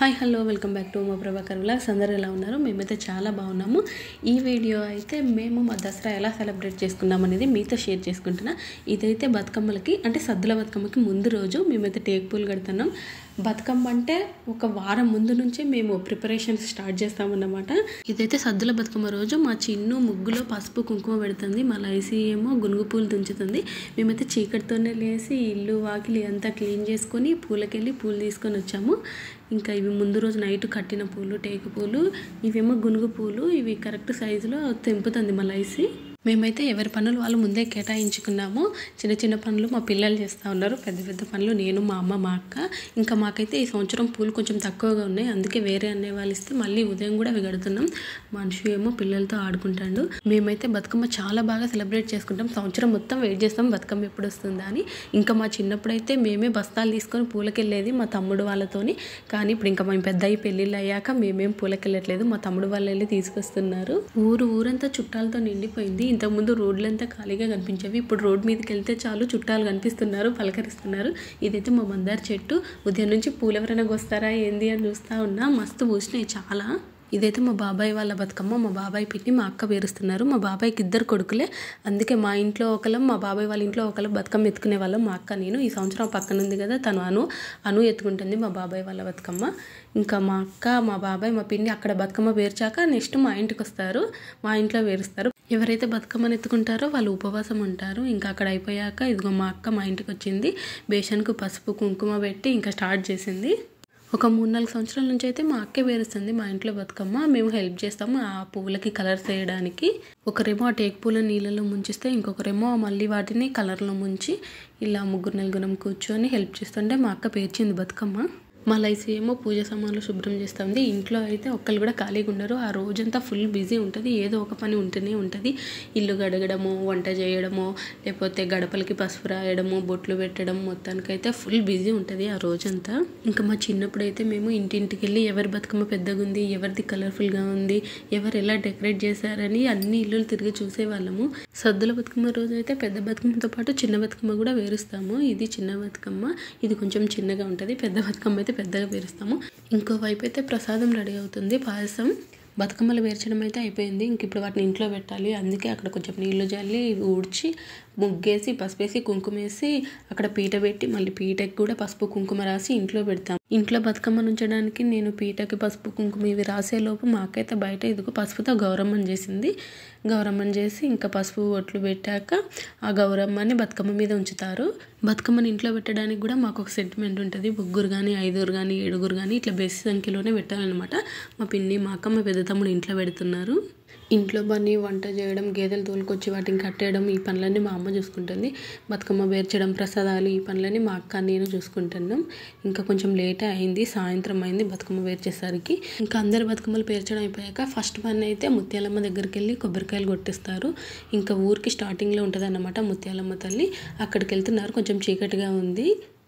hi hello welcome back to మా Prabhakar vlogs అందరూ ఎలా ఉన్నారు మేమైతే చాలా బాగున్నాము ఈ వీడియో అయితే మేము మా దసరా ఎలా సెలబ్రేట్ చేసుకున్నాం అనేది మీతో షేర్ చేసుకుంటున్నా ఇదైతే బతుకమ్మలకి అంటే సద్దుల బతుకమ్మకి ముందు రోజు మేమైతే టేక్ పూలు కడుతున్నాం బతుకమ్మ అంటే ఒక వారం ముందు నుంచే మేము ప్రిపరేషన్స్ స్టార్ట్ చేస్తామన్నమాట ఇదైతే సద్దుల బతుకమ్మ రోజు మా చిన్ను ముగ్గులో పసుపు కుంకుమ పెడుతుంది మా లైసీ ఏమో గునుగు పూలు తుంచుతుంది మేమైతే చీకటితోనే లేసి ఇల్లు వాకిలి అంతా క్లీన్ చేసుకొని పూలకెళ్ళి పూలు తీసుకొని వచ్చాము ఇంకా ఇవి ముందు రోజు నైట్ కట్టిన పూలు టేకు పూలు ఇవేమో గునుగు పూలు ఇవి కరెక్ట్ సైజులో తెంపుతుంది మా లైసి మేమైతే ఎవరి పనులు వాళ్ళు ముందే కేటాయించుకున్నాము చిన్న చిన్న పనులు మా పిల్లలు చేస్తూ ఉన్నారు పెద్ద పెద్ద పనులు నేను మా అమ్మ మా అక్క ఇంకా మాకైతే ఈ సంవత్సరం పూలు కొంచెం తక్కువగా ఉన్నాయి అందుకే వేరే అనే వాళ్ళు ఇస్తే మళ్ళీ ఉదయం కూడా అవి కడుతున్నాం మనిషి ఏమో పిల్లలతో ఆడుకుంటాడు మేమైతే బతుకమ్మ చాలా బాగా సెలబ్రేట్ చేసుకుంటాం సంవత్సరం మొత్తం వెయిట్ చేస్తాం బతుకమ్మ ఎప్పుడు వస్తుందా అని ఇంకా మా చిన్నప్పుడైతే మేమే బస్తాలు తీసుకొని పూలకెళ్ళేది మా తమ్ముడు వాళ్ళతోని కానీ ఇప్పుడు ఇంకా మేము పెద్ద అయ్యి పెళ్ళిళ్ళు అయ్యాక మేమేం పూలకెళ్ళట్లేదు మా తమ్ముడు వాళ్ళు వెళ్ళి తీసుకొస్తున్నారు ఊరు ఊరంతా చుట్టాలతో నిండిపోయింది ఇంతకుముందు రోడ్లంతా ఖాళీగా కనిపించేవి ఇప్పుడు రోడ్ మీదకి వెళ్తే చాలు చుట్టాలు కనిపిస్తున్నారు పలకరిస్తున్నారు ఇదైతే మా మందార చెట్టు ఉదయం నుంచి పూలు ఎవరైనా వస్తారా ఏంది అని చూస్తా ఉన్నా మస్తు పూసినాయి చాలా ఇదైతే మా బాబాయ్ వాళ్ళ బతుకమ్మ మా బాబాయ్ పిన్ని మా అక్క పేరుస్తున్నారు మా బాబాయ్కి ఇద్దరు కొడుకులే అందుకే మా ఇంట్లో ఒకళ్ళం మా బాబాయ్ వాళ్ళ ఇంట్లో ఒకళ్ళం బతుకమ్మ ఎత్తుకునే వాళ్ళం మా అక్క నేను ఈ సంవత్సరం పక్కన ఉంది కదా తను అను అను ఎత్తుకుంటుంది మా బాబాయ్ వాళ్ళ బతుకమ్మ ఇంకా మా అక్క మా బాబాయ్ మా పిన్ని అక్కడ బతుకమ్మ పేర్చాక నెక్స్ట్ మా ఇంటికి వస్తారు మా ఇంట్లో పేరుస్తారు ఎవరైతే బతుకమ్మని ఎత్తుకుంటారో వాళ్ళు ఉపవాసం ఉంటారు ఇంకా అక్కడ అయిపోయాక ఇదిగో మా అక్క మా ఇంటికి వచ్చింది బేషన్కు పసుపు కుంకుమ పెట్టి ఇంకా స్టార్ట్ చేసింది ఒక మూడు నాలుగు సంవత్సరాల నుంచి అయితే మా అక్కే వేరుస్తుంది మా ఇంట్లో బతుకమ్మ మేము హెల్ప్ చేస్తాము ఆ పువ్వులకి కలర్స్ వేయడానికి ఒకరేమో ఆ టేక్ పూల నీళ్ళలో ముంచిస్తే ఇంకొకరేమో మళ్ళీ వాటిని కలర్లో ముంచి ఇలా ముగ్గురు నలుగురం కూర్చొని హెల్ప్ చేస్తుంటే మా అక్క పేర్చింది బతుకమ్మ మా లైసి ఏమో పూజ సామాన్లు శుభ్రం చేస్తుంది ఇంట్లో అయితే ఒక్కళ్ళు కూడా ఖాళీగా ఉండరు ఆ రోజంతా ఫుల్ బిజీ ఉంటుంది ఏదో ఒక పని ఉంటూనే ఉంటుంది ఇల్లు గడగడము వంట చేయడము లేకపోతే గడపలకి పసుపు రాయడము బొట్లు పెట్టడం మొత్తానికైతే ఫుల్ బిజీ ఉంటుంది ఆ రోజంతా ఇంకా మా చిన్నప్పుడు అయితే మేము ఇంటింటికి వెళ్ళి ఎవరి బతుకమ్మ పెద్దగా ఉంది ఎవరిది కలర్ఫుల్గా ఉంది ఎవరు ఎలా డెకరేట్ చేశారని అన్ని ఇల్లులు తిరిగి చూసేవాళ్ళము సద్దుల బతుకమ్మ రోజు అయితే పెద్ద బతుకమ్మతో పాటు చిన్న బతుకమ్మ కూడా వేరుస్తాము ఇది చిన్న బతుకమ్మ ఇది కొంచెం చిన్నగా ఉంటుంది పెద్ద బతుకమ్మ అయితే పెద్దగా పేరుస్తాము ఇంకో వైపు అయితే ప్రసాదం రెడీ అవుతుంది పాయసం బతుకమ్మలు పేర్చడం అయితే అయిపోయింది ఇంక ఇప్పుడు వాటిని ఇంట్లో పెట్టాలి అందుకే అక్కడ కొంచెం నీళ్లు జల్లి ఊడ్చి ముగ్గేసి పసుపేసి కుంకుమ వేసి అక్కడ పీట పెట్టి మళ్ళీ పీటకి కూడా పసుపు కుంకుమ రాసి ఇంట్లో పెడతాం ఇంట్లో బతుకమ్మ ఉంచడానికి నేను పీటకి పసుపు కుంకుమ ఇవి రాసేలోపు మా అక్కయితే బయట ఇదిగో పసుపుతో గౌరమ్మని చేసింది గౌరమ్మని చేసి ఇంకా పసుపు ఒట్లు పెట్టాక ఆ గౌరమ్మని బతుకమ్మ మీద ఉంచుతారు బతుకమ్మని ఇంట్లో పెట్టడానికి కూడా మాకు ఒక సెంటిమెంట్ ఉంటుంది ముగ్గురు కానీ ఐదుగురు కానీ ఏడుగురు కానీ ఇట్లా బేసి సంఖ్యలోనే పెట్టాలన్నమాట మా పిన్ని మా అక్క మా పెద్ద తమ్ముడు ఇంట్లో పెడుతున్నారు ఇంట్లో పని వంట చేయడం గేదెలు తోలుకొచ్చి వాటిని కట్టేయడం ఈ పనులన్నీ మా అమ్మ చూసుకుంటుంది బతుకమ్మ పేర్చడం ప్రసాదాలు ఈ పనులన్నీ మా అక్క నేను చూసుకుంటున్నాం ఇంకా కొంచెం లేటే అయింది సాయంత్రం అయింది బతుకమ్మ పేర్చేసరికి ఇంకా అందరు బతుకమ్మలు పేర్చడం అయిపోయాక ఫస్ట్ పని అయితే ముత్యాలమ్మ దగ్గరికి వెళ్ళి కొబ్బరికాయలు కొట్టిస్తారు ఇంకా ఊరికి స్టార్టింగ్లో ఉంటుంది అన్నమాట ముత్యాలమ్మ తల్లి అక్కడికి వెళ్తున్నారు కొంచెం చీకటిగా ఉంది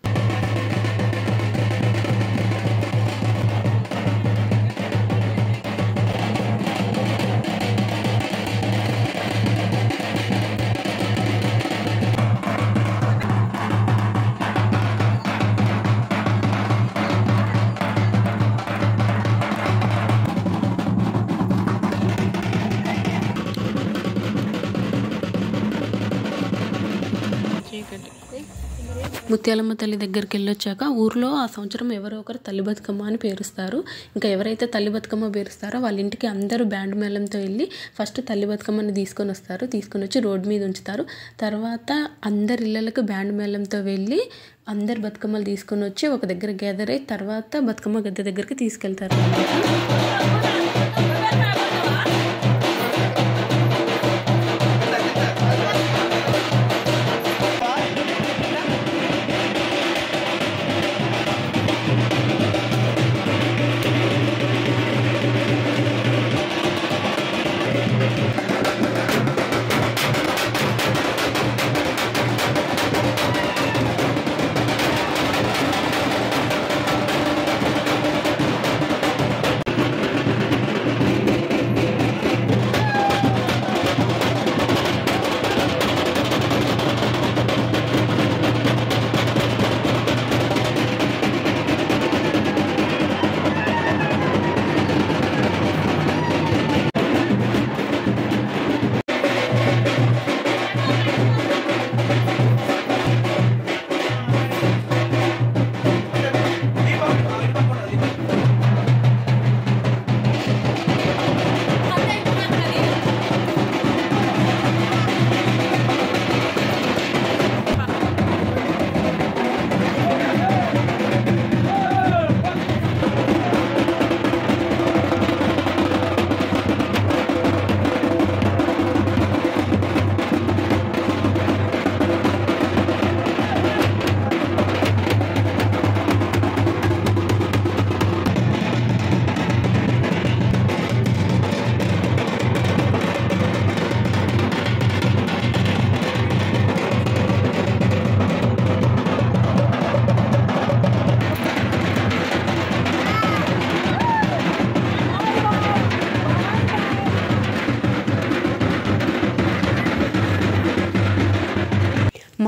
ముత్యాలమ్మ తల్లి దగ్గరికి వెళ్ళొచ్చాక ఊర్లో ఆ సంవత్సరం ఎవరో ఒకరు తల్లి బతుకమ్మ అని పేరుస్తారు ఇంకా ఎవరైతే తల్లి బతుకమ్మ పేరుస్తారో వాళ్ళ ఇంటికి అందరూ బ్యాండ్ మేళంతో వెళ్ళి ఫస్ట్ తల్లి బతుకమ్మని తీసుకొని వస్తారు తీసుకొని వచ్చి రోడ్డు మీద ఉంచుతారు తర్వాత అందరి ఇళ్ళలకు బ్యాండ్ మేళంతో వెళ్ళి అందరు బతుకమ్మలు తీసుకొని వచ్చి ఒక దగ్గర గ్యాదర్ అయ్యి తర్వాత బతుకమ్మ గద్దె దగ్గరికి తీసుకెళ్తారు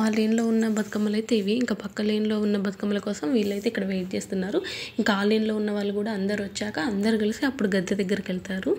లేన్లో ఉన్న బతుకమ్మలు అయితే ఇవి ఇంకా పక్క లేన్లో ఉన్న బతుకమ్మల కోసం వీళ్ళైతే ఇక్కడ వెయిట్ చేస్తున్నారు ఇంకా ఆ లేన్లో ఉన్న వాళ్ళు కూడా అందరు వచ్చాక అందరు కలిసి అప్పుడు గద్దె దగ్గరికి వెళ్తారు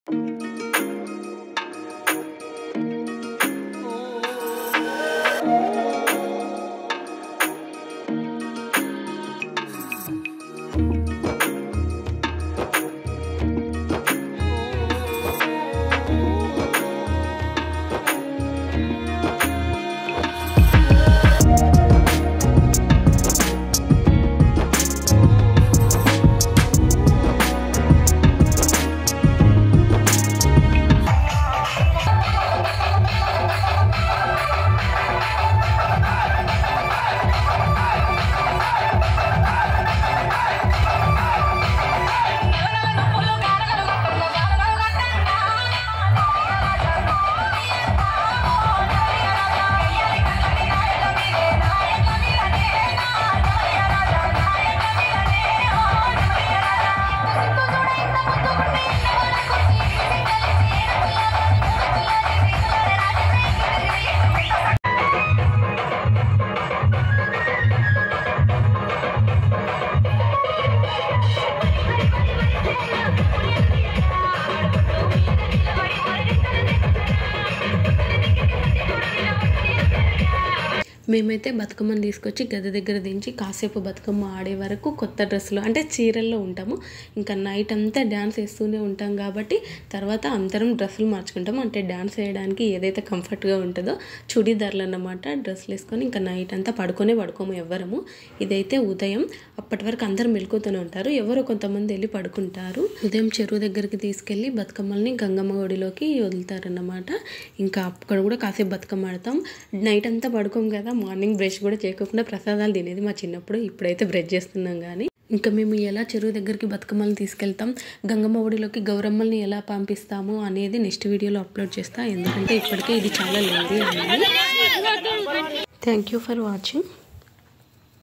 మేమైతే బతుకమ్మని తీసుకొచ్చి గది దగ్గర దించి కాసేపు బతుకమ్మ ఆడే వరకు కొత్త డ్రెస్సులు అంటే చీరల్లో ఉంటాము ఇంకా నైట్ అంతా డ్యాన్స్ వేస్తూనే ఉంటాం కాబట్టి తర్వాత అందరం డ్రెస్సులు మార్చుకుంటాము అంటే డ్యాన్స్ వేయడానికి ఏదైతే కంఫర్ట్గా ఉంటుందో చుడీదార్లు అన్నమాట డ్రెస్సులు వేసుకొని ఇంకా నైట్ అంతా పడుకొనే పడుకోము ఎవ్వరము ఇదైతే ఉదయం అప్పటి వరకు అందరం మెలుకుతూనే ఉంటారు ఎవరో కొంతమంది వెళ్ళి పడుకుంటారు ఉదయం చెరువు దగ్గరికి తీసుకెళ్ళి బతుకమ్మల్ని గంగమ్మ ఒడిలోకి వదులుతారన్నమాట ఇంకా అక్కడ కూడా కాసేపు బతుకమ్మ ఆడతాం నైట్ అంతా పడుకోం కదా మార్నింగ్ బ్రష్ కూడా చేయకుండా ప్రసాదాలు తినేది మా చిన్నప్పుడు ఇప్పుడైతే బ్రష్ చేస్తున్నాం కానీ ఇంకా మేము ఎలా చెరువు దగ్గరికి బతుకమ్మల్ని తీసుకెళ్తాం గంగమ్మ ఒడిలోకి గౌరమ్మల్ని ఎలా పంపిస్తాము అనేది నెక్స్ట్ వీడియోలో అప్లోడ్ చేస్తా ఎందుకంటే ఇప్పటికే ఇది చాలా లెంది థ్యాంక్ యూ ఫర్ వాచింగ్